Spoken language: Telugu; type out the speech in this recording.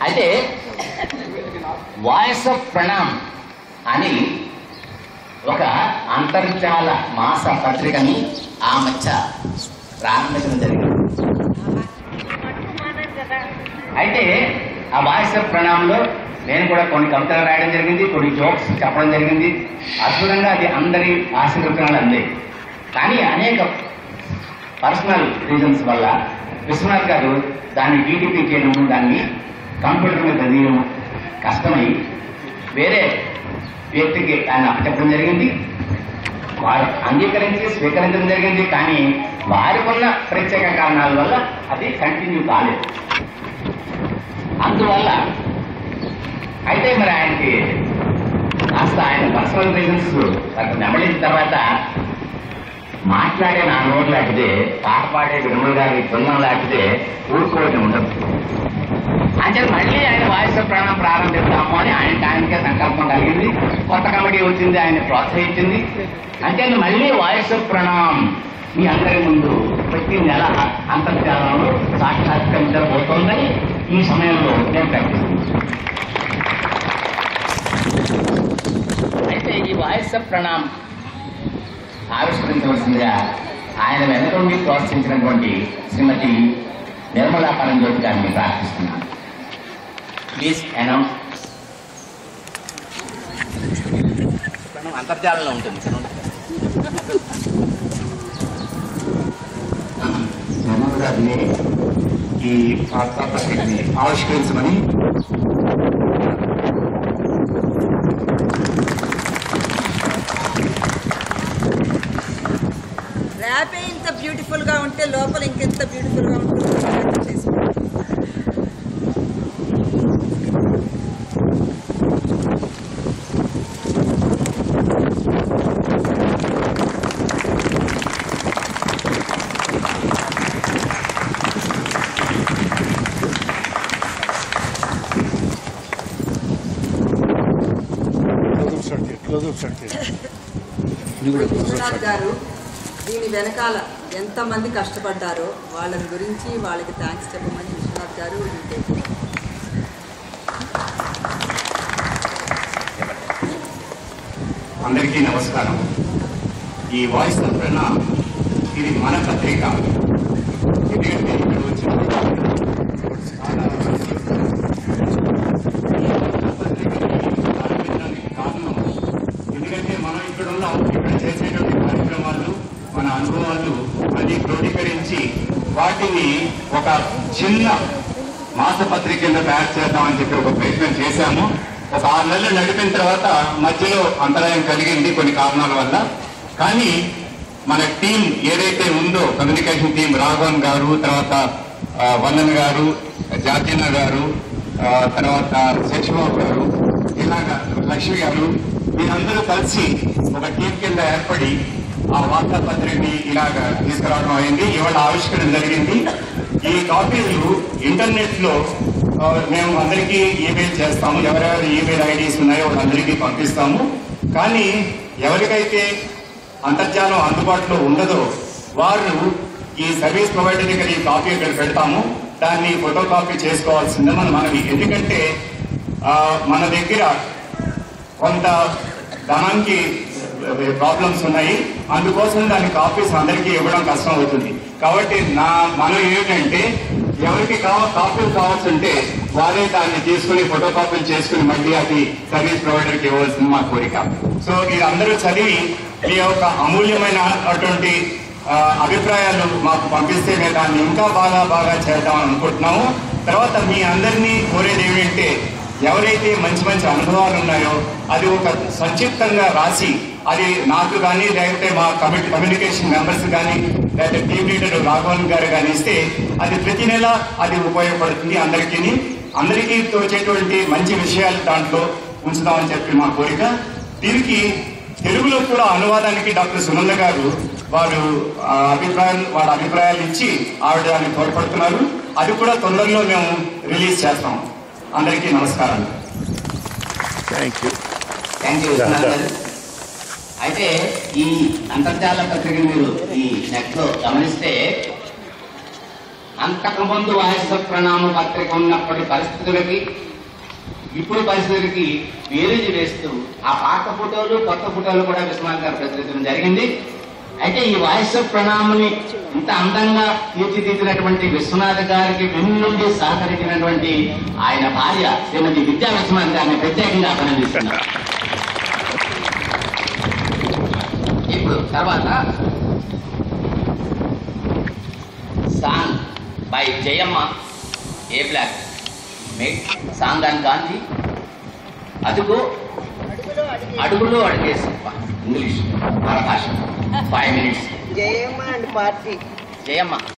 అయితే వాయిస్ ఆఫ్ ప్రణామ్ అని ఒక అంతర్జాల మాస పత్రికని ఆ మధ్య ప్రారంభించడం జరిగింది అయితే ఆ వాయిస్ ఆఫ్ ప్రణామంలో నేను కూడా కొన్ని కవితలు రాయడం జరిగింది కొన్ని జోక్స్ చెప్పడం జరిగింది అద్భుతంగా అది అందరి ఆశీర్వచనాలు అందాయి కానీ అనేక పర్సనల్ రీజన్స్ వల్ల విశ్వనాథ్ గారు దాన్ని డీటీపీ చేయడం దాన్ని కంప్యూటర్ మీద చదివడం కష్టమై వేరే వ్యక్తికి ఆయన అప్పచెప్పడం జరిగింది వారు అంగీకరించి స్వీకరించడం జరిగింది కానీ వారికున్న ప్రత్యేక కారణాల వల్ల అది కంటిన్యూ కాలేదు అందువల్ల అయితే మరి ఆయనకి కాస్త ఆయన పర్సనల్ రీజన్స్ నెమలిన తర్వాత మాట్లాడే నా నోరు లాంటిదే పాట పాడే విడుమల గారి బృందం లాంటిదే ఊరుకోవడం ఉండదు అంటే మళ్ళీ ఆయన వాయిస్ ప్రాణం ప్రారంభిస్తాము అని ఆయన ఆయనకే సంకల్పం కలిగింది కొత్త కమిటీ వచ్చింది ఆయన ప్రోత్సహించింది అంటే మళ్ళీ వాయిస్ ప్రణాం మీ అందరి ముందు ప్రతి నెల అంతర్జాలంలో సాక్షాత్కరించబోతోందని ఈ సమయంలో నేను ప్రకటిస్తున్నాను అయితే ఈ వాయిస్ ప్రణాం ఆవిష్కరించవలసిందిగా ఆయన వెనక నుండి ప్రోత్సహించినటువంటి శ్రీమతి నిర్మలా పరంజ్యోతి గారిని ప్రార్థిస్తున్నాను ప్లీజ్ అనౌన్స్ అంతర్జాలంలో ఉంటుంది నిర్మల్ గారిని ఈ వార్తా పత్రికని ఆవిష్కరించమని ర్యాపే ఇంత బ్యూటిఫుల్ గా ఉంటే లోపల ఇంకెంత బ్యూటిఫుల్ గా ఉంటుంది చేసుకోండి క్లోజప్ షాట్ చేయి క్లోజప్ షాట్ చేయి విశ్వనాథ్ గారు దీని వెనకాల ఎంతమంది కష్టపడ్డారో వాళ్ళని గురించి వాళ్ళకి థ్యాంక్స్ చెప్పమని విశ్వనాథ్ గారు ఇంకే అందరికీ నమస్కారం ఈ వాయిస్ ఆఫ్ ప్రణామ్ ఇది మన పత్రిక ఎందుకంటే ఇక్కడ వచ్చిన చాలా ప్రారంభించడానికి కారణం ఎందుకంటే మనం ఇక్కడ ఉన్నాం ఇక్కడ చేసేటువంటి కార్యక్రమాలు మన అనుభవాలు అన్ని క్రోడీకరించి వాటిని ఒక చిన్న మాసపత్రిక కింద తయారు చేద్దామని చెప్పి ఒక ప్రయత్నం చేశాము ఒక ఆరు నెలలు నడిపిన తర్వాత మధ్యలో అంతరాయం కలిగింది కొన్ని కారణాల వల్ల కానీ మన టీం ఏదైతే ఉందో కమ్యూనికేషన్ టీం రాఘవన్ గారు తర్వాత ఆ, వందన్ గారు జాతీన గారు ఆ, తర్వాత శశిబాబు గారు ఇలాగా లక్ష్మి గారు మీరందరూ కలిసి ఒక టీం కింద ఏర్పడి ఆ వార్తాపత్రికని ఇలాగ తీసుకురావడం అయింది ఇవాళ ఆవిష్కరణ జరిగింది ఈ కాపీలు ఇంటర్నెట్ లో ఆ, మేము అందరికీ ఈమెయిల్ చేస్తాము ఎవరెవరి ఈమెయిల్ ఐడీస్ ఉన్నాయో వాళ్ళందరికీ పంపిస్తాము కానీ ఎవరికైతే అంతర్జాలం అందుబాటులో ఉండదో వారు ఈ సర్వీస్ ప్రొవైడర్ దగ్గర ఈ కాపీ ఇక్కడ పెడతాము దాన్ని ఫోటో కాపీ చేసుకోవాల్సిందే మన మనవి ఎందుకంటే ఆ, మన దగ్గర కొంత ధనానికి ప్రాబ్లమ్స్ ఉన్నాయి అందుకోసం దాని కాపీస్ అందరికీ ఇవ్వడం కష్టం అవుతుంది కాబట్టి నా మనం ఏమిటంటే ఎవరికి కావ కాపీలు కావాల్సింటే వారే దాన్ని తీసుకుని ఫోటో కాపీలు చేసుకుని మళ్ళీ అది సర్వీస్ ప్రొవైడర్కి ఇవ్వాల్సింది మా కోరిక సో ఇది అందరూ చదివి మీ యొక్క అమూల్యమైన అటువంటి ఆ, అభిప్రాయాలు మాకు పంపిస్తే మేము దాన్ని ఇంకా బాగా బాగా చేద్దామని అనుకుంటున్నాము తర్వాత మీ అందరినీ కోరేది ఏమిటంటే ఎవరైతే మంచి మంచి అనుభవాలు ఉన్నాయో అది ఒక సంక్షిప్తంగా రాసి అది నాకు కానీ లేకపోతే మా కమిటీ కమ్యూనికేషన్ మెంబర్స్ కానీ లేకపోతే టీమ్ లీడర్ రాఘవన్ గారు కానీ ఇస్తే అది ప్రతి నెల అది ఉపయోగపడుతుంది అందరికీ అందరికీ తోచేటువంటి మంచి విషయాలు దాంట్లో ఉంచుదామని చెప్పి మా కోరిక దీనికి తెలుగులో కూడా అనువాదానికి డాక్టర్ సునంద గారు వారు ఆ, అభిప్రాయాలు వాళ్ళ అభిప్రాయాలు ఇచ్చి ఆవిడ దాన్ని తోడ్పడుతున్నారు అది కూడా తొందరలో మేము రిలీజ్ చేస్తాం అందరికీ నమస్కారాలు thank you thank you Vishwanath garu అయితే ఈ అంతర్జాల పత్రికను మీరు ఈ నెట్ లో గమనిస్తే అంతకుముందు వాయస ప్రణామ పత్రిక ఉన్నప్పటి పరిస్థితులకి ఇప్పుడు పరిస్థితులకి వేరేజ్ వేస్తూ ఆ పాత ఫోటోలు కొత్త ఫోటోలు కూడా విశ్వనాథ్ గారు ప్రచురించడం జరిగింది అయితే ఈ వాయస ప్రణామని ఇంత అందంగా తీర్చిదిద్దినటువంటి విశ్వనాథ్ గారికి వెన్నుండి సహకరించినటువంటి ఆయన భార్య శ్రీమతి విద్యా విశ్వనాథ్ గారిని ప్రత్యేకంగా అభినందిస్తున్నారు ఇప్పుడు తర్వాత song by Jayamma a black make song and Gandhi అదుగో అడుగులో అడిగేసి ఇంగ్లీష్ మన భాష five minutes Jayamma and party Jayamma